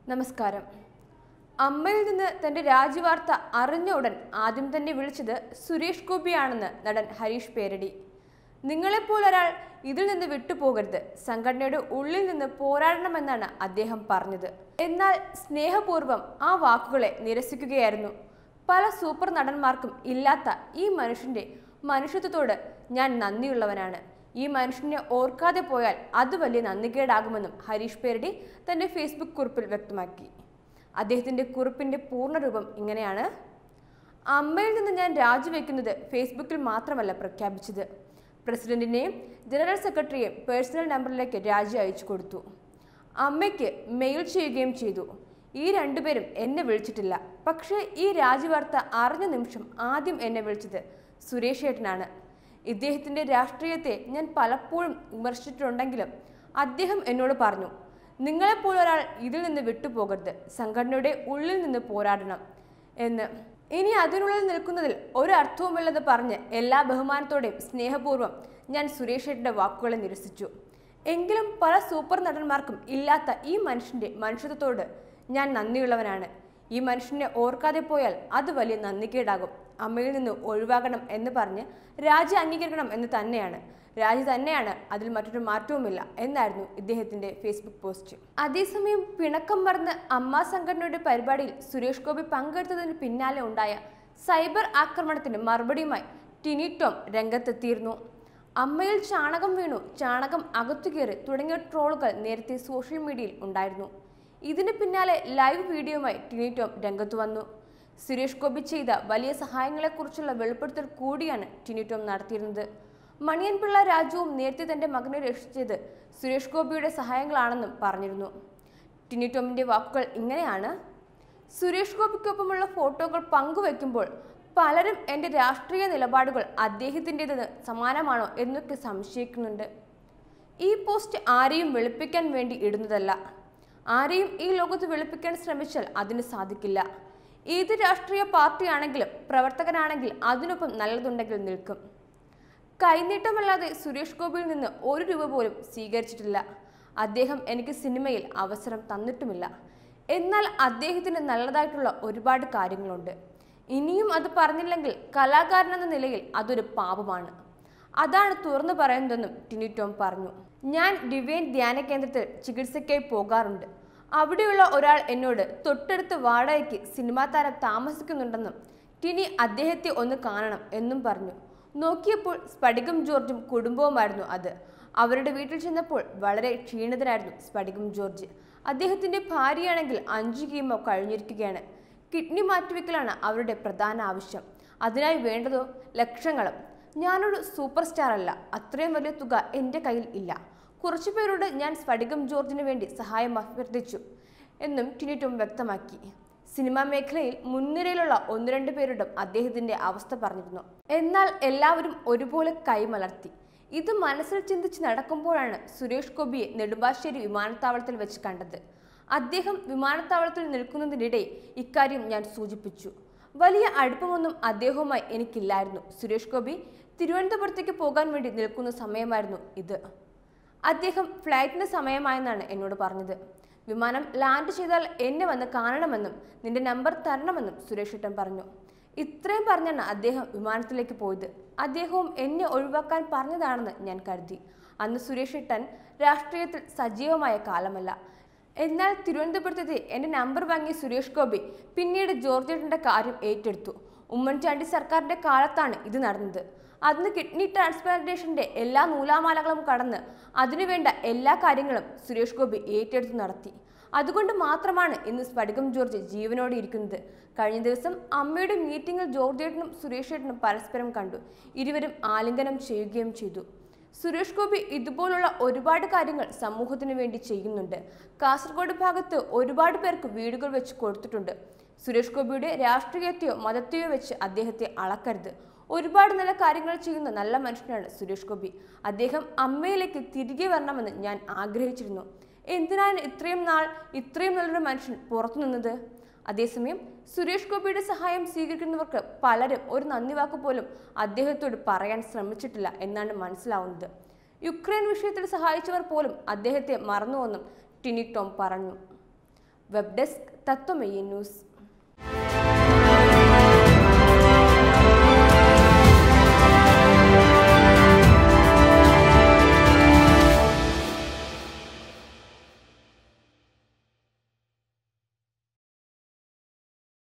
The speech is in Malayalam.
നമസ്കാരം അമ്മയിൽ നിന്ന് തന്റെ രാജിവാർത്ത അറിഞ്ഞ ഉടൻ ആദ്യം തന്നെ വിളിച്ചത് സുരേഷ് ഗോപിയാണെന്ന് നടൻ ഹരീഷ് പേരടി നിങ്ങളെപ്പോലൊരാൾ ഇതിൽ നിന്ന് വിട്ടുപോകരുത് സംഘടനയുടെ ഉള്ളിൽ നിന്ന് പോരാടണമെന്നാണ് അദ്ദേഹം പറഞ്ഞത് എന്നാൽ സ്നേഹപൂർവ്വം ആ വാക്കുകളെ നിരസിക്കുകയായിരുന്നു പല സൂപ്പർ നടന്മാർക്കും ഇല്ലാത്ത ഈ മനുഷ്യന്റെ മനുഷ്യത്വത്തോട് ഞാൻ നന്ദിയുള്ളവനാണ് ഈ മനുഷ്യനെ ഓർക്കാതെ പോയാൽ അത് വലിയ നന്ദികേടാകുമെന്നും ഹരീഷ് പേരടി തന്റെ ഫേസ്ബുക്ക് കുറിപ്പിൽ വ്യക്തമാക്കി അദ്ദേഹത്തിന്റെ കുറിപ്പിന്റെ പൂർണ്ണരൂപം ഇങ്ങനെയാണ് അമ്മയിൽ നിന്ന് ഞാൻ രാജിവെക്കുന്നത് ഫേസ്ബുക്കിൽ മാത്രമല്ല പ്രഖ്യാപിച്ചത് പ്രസിഡന്റിനെയും ജനറൽ സെക്രട്ടറിയെയും പേഴ്സണൽ നമ്പറിലേക്ക് രാജി അയച്ചു കൊടുത്തു അമ്മയ്ക്ക് മെയിൽ ചെയ്യുകയും ചെയ്തു ഈ രണ്ടുപേരും എന്നെ വിളിച്ചിട്ടില്ല പക്ഷേ ഈ രാജിവാർത്ത അറിഞ്ഞ നിമിഷം ആദ്യം എന്നെ വിളിച്ചത് സുരേഷ് ഏട്ടനാണ് ഇദ്ദേഹത്തിന്റെ രാഷ്ട്രീയത്തെ ഞാൻ പലപ്പോഴും വിമർശിച്ചിട്ടുണ്ടെങ്കിലും അദ്ദേഹം എന്നോട് പറഞ്ഞു നിങ്ങളെപ്പോലൊരാൾ ഇതിൽ നിന്ന് വിട്ടുപോകരുത് സംഘടനയുടെ ഉള്ളിൽ നിന്ന് പോരാടണം എന്ന് ഇനി അതിനുള്ളിൽ നിൽക്കുന്നതിൽ ഒരു അർത്ഥവുമില്ലെന്ന് പറഞ്ഞ് എല്ലാ ബഹുമാനത്തോടെയും സ്നേഹപൂർവ്വം ഞാൻ സുരേഷ് ഏട്ടൻ്റെ വാക്കുകളെ നിരസിച്ചു എങ്കിലും പല സൂപ്പർ നടന്മാർക്കും ഇല്ലാത്ത ഈ മനുഷ്യന്റെ മനുഷ്യത്വത്തോട് ഞാൻ നന്ദിയുള്ളവനാണ് ഈ മനുഷ്യനെ ഓർക്കാതെ പോയാൽ അത് വലിയ നന്ദികേടാകും അമ്മയിൽ നിന്ന് ഒഴിവാകണം എന്ന് പറഞ്ഞ് രാജി അംഗീകരിക്കണം എന്ന് തന്നെയാണ് രാജി തന്നെയാണ് അതിൽ മറ്റൊരു മാറ്റവുമില്ല എന്നായിരുന്നു ഇദ്ദേഹത്തിന്റെ ഫേസ്ബുക്ക് പോസ്റ്റ് അതേസമയം പിണക്കം മറന്ന് അമ്മ സംഘടനയുടെ പരിപാടിയിൽ സുരേഷ് ഗോപി പങ്കെടുത്തതിന് പിന്നാലെ ഉണ്ടായ സൈബർ ആക്രമണത്തിന് മറുപടിയുമായി ടിനി ടോം രംഗത്തെത്തിയിരുന്നു അമ്മയിൽ ചാണകം വീണു ചാണകം അകത്തു കയറി തുടങ്ങിയ ട്രോളുകൾ നേരത്തെ സോഷ്യൽ മീഡിയയിൽ ഉണ്ടായിരുന്നു ഇതിന് പിന്നാലെ ലൈവ് വീഡിയോയുമായി ടിനി ടോം രംഗത്തു വന്നു സുരേഷ് ഗോപി ചെയ്ത വലിയ സഹായങ്ങളെക്കുറിച്ചുള്ള വെളിപ്പെടുത്തൽ കൂടിയാണ് ടിനി ടോം നടത്തിയിരുന്നത് മണിയൻപിള്ള രാജുവും നേരത്തെ തന്റെ മകനെ രക്ഷിച്ചത് സുരേഷ് ഗോപിയുടെ സഹായങ്ങളാണെന്നും പറഞ്ഞിരുന്നു ടിനി ടോമിന്റെ വാക്കുകൾ ഇങ്ങനെയാണ് സുരേഷ് ഗോപിക്കൊപ്പമുള്ള ഫോട്ടോകൾ പങ്കുവെക്കുമ്പോൾ പലരും എൻ്റെ രാഷ്ട്രീയ നിലപാടുകൾ അദ്ദേഹത്തിൻ്റെതിന് സമാനമാണോ എന്നൊക്കെ സംശയിക്കുന്നുണ്ട് ഈ പോസ്റ്റ് ആരെയും വെളുപ്പിക്കാൻ വേണ്ടി ഇടുന്നതല്ല ആരെയും ഈ ലോകത്ത് വെളുപ്പിക്കാൻ ശ്രമിച്ചാൽ അതിന് സാധിക്കില്ല ഏത് രാഷ്ട്രീയ പാർട്ടിയാണെങ്കിലും പ്രവർത്തകനാണെങ്കിൽ അതിനൊപ്പം നല്ലതുണ്ടെങ്കിൽ നിൽക്കും കൈനീട്ടമല്ലാതെ സുരേഷ് ഗോപിയിൽ നിന്ന് ഒരു രൂപ പോലും സ്വീകരിച്ചിട്ടില്ല അദ്ദേഹം എനിക്ക് സിനിമയിൽ അവസരം തന്നിട്ടുമില്ല എന്നാൽ അദ്ദേഹത്തിന് നല്ലതായിട്ടുള്ള ഒരുപാട് കാര്യങ്ങളുണ്ട് ഇനിയും അത് പറഞ്ഞില്ലെങ്കിൽ കലാകാരനെന്ന നിലയിൽ അതൊരു പാപമാണ് അതാണ് തുറന്നു പറയുന്നതെന്നും ടിനി ടോം പറഞ്ഞു ഞാൻ ഡിവൈൻ ധ്യാന കേന്ദ്രത്തിൽ ചികിത്സയ്ക്കായി പോകാറുണ്ട് അവിടെയുള്ള ഒരാൾ എന്നോട് തൊട്ടടുത്ത് വാടകയ്ക്ക് സിനിമാ താരം താമസിക്കുന്നുണ്ടെന്നും ടിനി അദ്ദേഹത്തെ ഒന്ന് കാണണം എന്നും പറഞ്ഞു നോക്കിയപ്പോൾ സ്ഫടികം ജോർജും കുടുംബവുമായിരുന്നു അത് അവരുടെ വീട്ടിൽ ചെന്നപ്പോൾ വളരെ ക്ഷീണിതനായിരുന്നു സ്ഫടികം ജോർജ് അദ്ദേഹത്തിന്റെ ഭാര്യയാണെങ്കിൽ അഞ്ചു കീമോ കഴിഞ്ഞിരിക്കുകയാണ് കിഡ്നി മാറ്റിവെക്കലാണ് അവരുടെ പ്രധാന ആവശ്യം അതിനായി വേണ്ടതോ ലക്ഷങ്ങളും ഞാനൊരു സൂപ്പർ സ്റ്റാർ അല്ല അത്രയും വലിയ തുക എൻ്റെ കയ്യിൽ ഇല്ല കുറച്ചു പേരോട് ഞാൻ സ്ഫടികം ജോർജിന് വേണ്ടി സഹായം അഭ്യർത്ഥിച്ചു എന്നും ടിനിറ്റും വ്യക്തമാക്കി സിനിമാ മേഖലയിൽ മുൻനിരയിലുള്ള ഒന്ന് രണ്ട് പേരോടും അദ്ദേഹത്തിന്റെ അവസ്ഥ പറഞ്ഞിരുന്നു എന്നാൽ എല്ലാവരും ഒരുപോലെ കൈമലർത്തി ഇത് മനസ്സിൽ ചിന്തിച്ച് നടക്കുമ്പോഴാണ് സുരേഷ് ഗോപിയെ നെടുമ്പാശ്ശേരി വിമാനത്താവളത്തിൽ വെച്ച് കണ്ടത് അദ്ദേഹം വിമാനത്താവളത്തിൽ നിൽക്കുന്നതിനിടെ ഇക്കാര്യം ഞാൻ സൂചിപ്പിച്ചു വലിയ അടുപ്പമൊന്നും അദ്ദേഹവുമായി എനിക്കില്ലായിരുന്നു സുരേഷ് ഗോപി തിരുവനന്തപുരത്തേക്ക് പോകാൻ വേണ്ടി നിൽക്കുന്ന സമയമായിരുന്നു ഇത് അദ്ദേഹം ഫ്ലൈറ്റിന് സമയമായെന്നാണ് എന്നോട് പറഞ്ഞത് വിമാനം ലാൻഡ് ചെയ്താൽ എന്നെ വന്ന് കാണണമെന്നും നിന്റെ നമ്പർ തരണമെന്നും സുരേഷ് ഏട്ടൻ പറഞ്ഞു ഇത്രയും പറഞ്ഞാണ് അദ്ദേഹം വിമാനത്തിലേക്ക് പോയത് അദ്ദേഹവും എന്നെ ഒഴിവാക്കാൻ പറഞ്ഞതാണെന്ന് ഞാൻ കരുതി അന്ന് സുരേഷ് ഏട്ടൻ രാഷ്ട്രീയത്തിൽ സജീവമായ കാലമല്ല എന്നാൽ തിരുവനന്തപുരത്തെ എൻ്റെ നമ്പർ വാങ്ങിയ സുരേഷ് ഗോപി പിന്നീട് ജോർജ് ഏട്ടൻ്റെ കാര്യം ഏറ്റെടുത്തു ഉമ്മൻചാണ്ടി സർക്കാരിൻ്റെ കാലത്താണ് ഇത് നടന്നത് അന്ന് കിഡ്നി ട്രാൻസ്പ്ലാന്റേഷന്റെ എല്ലാ നൂലാമാലകളും കടന്ന് അതിനുവേണ്ട എല്ലാ കാര്യങ്ങളും സുരേഷ് ഗോപി ഏറ്റെടുത്ത് നടത്തി അതുകൊണ്ട് മാത്രമാണ് ഇന്ന് സ്ഫടികം ജോർജ് ജീവനോടെ ഇരിക്കുന്നത് കഴിഞ്ഞ ദിവസം അമ്മയുടെ മീറ്റിംഗിൽ ജോർജ് ഏട്ടനും സുരേഷ് ഏട്ടനും പരസ്പരം കണ്ടു ഇരുവരും ആലിംഗനം ചെയ്യുകയും ചെയ്തു സുരേഷ് ഗോപി ഇതുപോലുള്ള ഒരുപാട് കാര്യങ്ങൾ സമൂഹത്തിന് വേണ്ടി ചെയ്യുന്നുണ്ട് കാസർഗോഡ് ഭാഗത്ത് ഒരുപാട് പേർക്ക് വീടുകൾ വെച്ച് കൊടുത്തിട്ടുണ്ട് സുരേഷ് ഗോപിയുടെ രാഷ്ട്രീയത്തെയോ മതത്തെയോ വെച്ച് അദ്ദേഹത്തെ അളക്കരുത് ഒരുപാട് നല്ല കാര്യങ്ങൾ ചെയ്യുന്ന നല്ല മനുഷ്യനാണ് സുരേഷ് ഗോപി അദ്ദേഹം അമ്മയിലേക്ക് തിരികെ വരണമെന്ന് ഞാൻ ആഗ്രഹിച്ചിരുന്നു എന്തിനാണ് ഇത്രയും നാൾ ഇത്രയും നല്ലൊരു മനുഷ്യൻ പുറത്തു നിന്നത് അതേസമയം സുരേഷ് ഗോപിയുടെ സഹായം സ്വീകരിക്കുന്നവർക്ക് പലരും ഒരു നന്ദി വാക്ക് പോലും അദ്ദേഹത്തോട് പറയാൻ ശ്രമിച്ചിട്ടില്ല എന്നാണ് മനസ്സിലാവുന്നത് യുക്രൈൻ വിഷയത്തിൽ സഹായിച്ചവർ പോലും അദ്ദേഹത്തെ മറന്നുവെന്നും ടിനി ടോം പറഞ്ഞു വെബ് ഡെസ്ക് തത്വമയി ന്യൂസ്